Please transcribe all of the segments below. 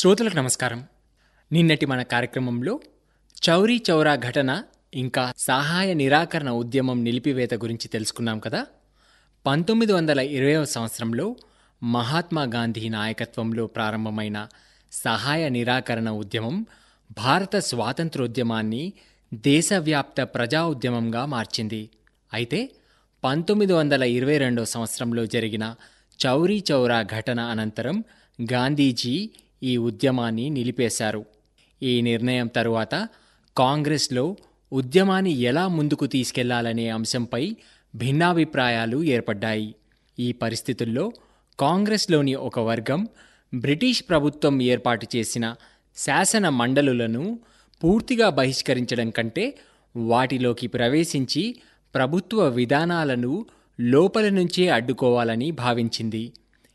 శ్రోతలకు నమస్కారం నిన్నటి మన కార్యక్రమంలో చౌరీ చౌరా ఘటన ఇంకా సహాయ నిరాకరణ ఉద్యమం నిలిపివేత గురించి తెలుసుకున్నాం కదా పంతొమ్మిది వందల ఇరవైవ సంవత్సరంలో మహాత్మా గాంధీ నాయకత్వంలో ప్రారంభమైన సహాయ నిరాకరణ ఉద్యమం భారత స్వాతంత్రోద్యమాన్ని దేశవ్యాప్త ప్రజా ఉద్యమంగా మార్చింది అయితే పంతొమ్మిది వందల ఇరవై రెండో సంవత్సరంలో జరిగిన చౌరీ చౌరా ఘటన అనంతరం గాంధీజీ ఈ ఉద్యమాన్ని నిలిపేశారు ఈ నిర్ణయం తరువాత కాంగ్రెస్లో ఉద్యమాన్ని ఎలా ముందుకు తీసుకెళ్లాలనే అంశంపై భిన్నాభిప్రాయాలు ఏర్పడ్డాయి ఈ పరిస్థితుల్లో కాంగ్రెస్లోని ఒక వర్గం బ్రిటిష్ ప్రభుత్వం ఏర్పాటు చేసిన శాసన మండలులను పూర్తిగా బహిష్కరించడం కంటే వాటిలోకి ప్రవేశించి ప్రభుత్వ విధానాలను లోపల నుంచే అడ్డుకోవాలని భావించింది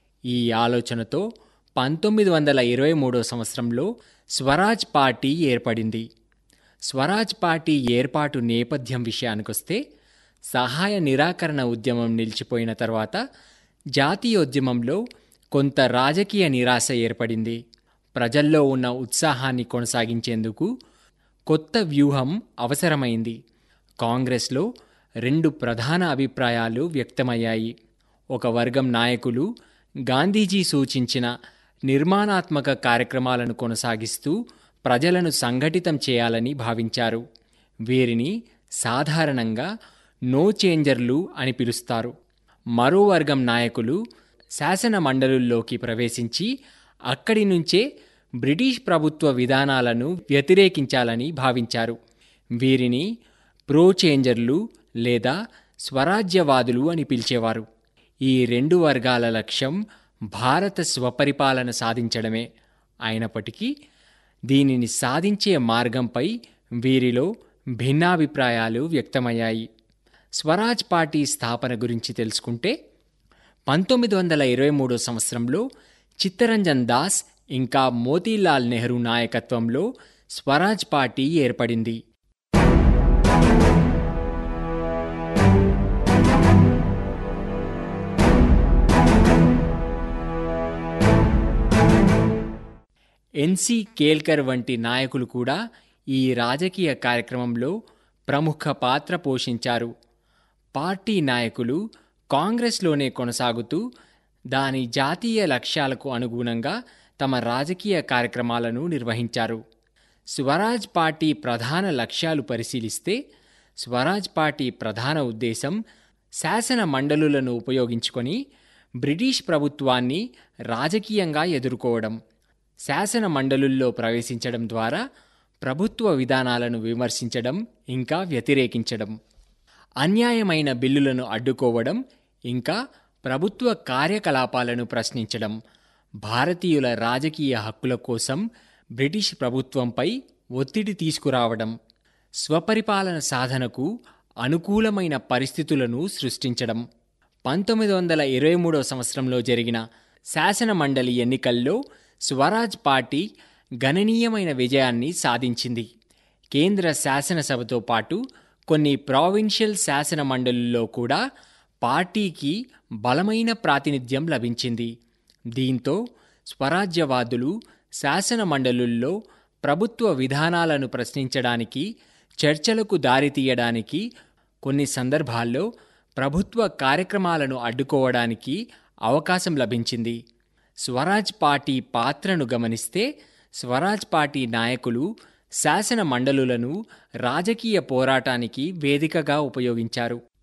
ఈ ఆలోచనతో పంతొమ్మిది వందల ఇరవై మూడో సంవత్సరంలో స్వరాజ్ పార్టీ ఏర్పడింది స్వరాజ్ పార్టీ ఏర్పాటు నేపథ్యం విషయానికొస్తే సహాయ నిరాకరణ ఉద్యమం నిలిచిపోయిన తర్వాత జాతీయోద్యమంలో కొంత రాజకీయ నిరాశ ఏర్పడింది ప్రజల్లో ఉన్న ఉత్సాహాన్ని కొనసాగించేందుకు కొత్త వ్యూహం అవసరమైంది కాంగ్రెస్లో రెండు ప్రధాన అభిప్రాయాలు వ్యక్తమయ్యాయి ఒక వర్గం నాయకులు గాంధీజీ సూచించిన నిర్మాణాత్మక కార్యక్రమాలను కొనసాగిస్తూ ప్రజలను సంఘటితం చేయాలని భావించారు వీరిని సాధారణంగా నో చేంజర్లు అని పిలుస్తారు మరో వర్గం నాయకులు శాసన మండలుల్లోకి ప్రవేశించి అక్కడి నుంచే బ్రిటిష్ ప్రభుత్వ విధానాలను వ్యతిరేకించాలని భావించారు వీరిని ప్రో చేంజర్లు లేదా స్వరాజ్యవాదులు అని పిలిచేవారు ఈ రెండు వర్గాల లక్ష్యం భారత స్వపరిపాలన సాధించడమే అయినప్పటికీ దీనిని సాధించే మార్గంపై వీరిలో భిన్నాభిప్రాయాలు వ్యక్తమయ్యాయి స్వరాజ్ పార్టీ స్థాపన గురించి తెలుసుకుంటే పంతొమ్మిది వందల ఇరవై మూడో సంవత్సరంలో చిత్తరంజన్ దాస్ ఇంకా మోతీలాల్ నెహ్రూ నాయకత్వంలో స్వరాజ్ పార్టీ ఏర్పడింది ఎన్సి కేల్కర్ వంటి నాయకులు కూడా ఈ రాజకీయ కార్యక్రమంలో ప్రముఖ పాత్ర పోషించారు పార్టీ నాయకులు కాంగ్రెస్లోనే కొనసాగుతూ దాని జాతీయ లక్ష్యాలకు అనుగుణంగా తమ రాజకీయ కార్యక్రమాలను నిర్వహించారు స్వరాజ్ పార్టీ ప్రధాన లక్ష్యాలు పరిశీలిస్తే స్వరాజ్ పార్టీ ప్రధాన ఉద్దేశం శాసన మండలులను ఉపయోగించుకొని బ్రిటిష్ ప్రభుత్వాన్ని రాజకీయంగా ఎదుర్కోవడం శాసన మండలుల్లో ప్రవేశించడం ద్వారా ప్రభుత్వ విధానాలను విమర్శించడం ఇంకా వ్యతిరేకించడం అన్యాయమైన బిల్లులను అడ్డుకోవడం ఇంకా ప్రభుత్వ కార్యకలాపాలను ప్రశ్నించడం భారతీయుల రాజకీయ హక్కుల కోసం బ్రిటిష్ ప్రభుత్వంపై ఒత్తిడి తీసుకురావడం స్వపరిపాలన సాధనకు అనుకూలమైన పరిస్థితులను సృష్టించడం పంతొమ్మిది వందల ఇరవై మూడో సంవత్సరంలో జరిగిన శాసన మండలి ఎన్నికల్లో స్వరాజ్ పార్టీ గణనీయమైన విజయాన్ని సాధించింది కేంద్ర శాసనసభతో పాటు కొన్ని ప్రావిన్షియల్ శాసన మండలుల్లో కూడా పార్టీకి బలమైన ప్రాతినిధ్యం లభించింది దీంతో స్వరాజ్యవాదులు శాసన మండలుల్లో ప్రభుత్వ విధానాలను ప్రశ్నించడానికి చర్చలకు దారితీయడానికి కొన్ని సందర్భాల్లో ప్రభుత్వ కార్యక్రమాలను అడ్డుకోవడానికి అవకాశం లభించింది స్వరాజ్ పార్టీ పాత్రను గమనిస్తే స్వరాజ్ పార్టీ నాయకులు శాసన మండలులను రాజకీయ పోరాటానికి వేదికగా ఉపయోగించారు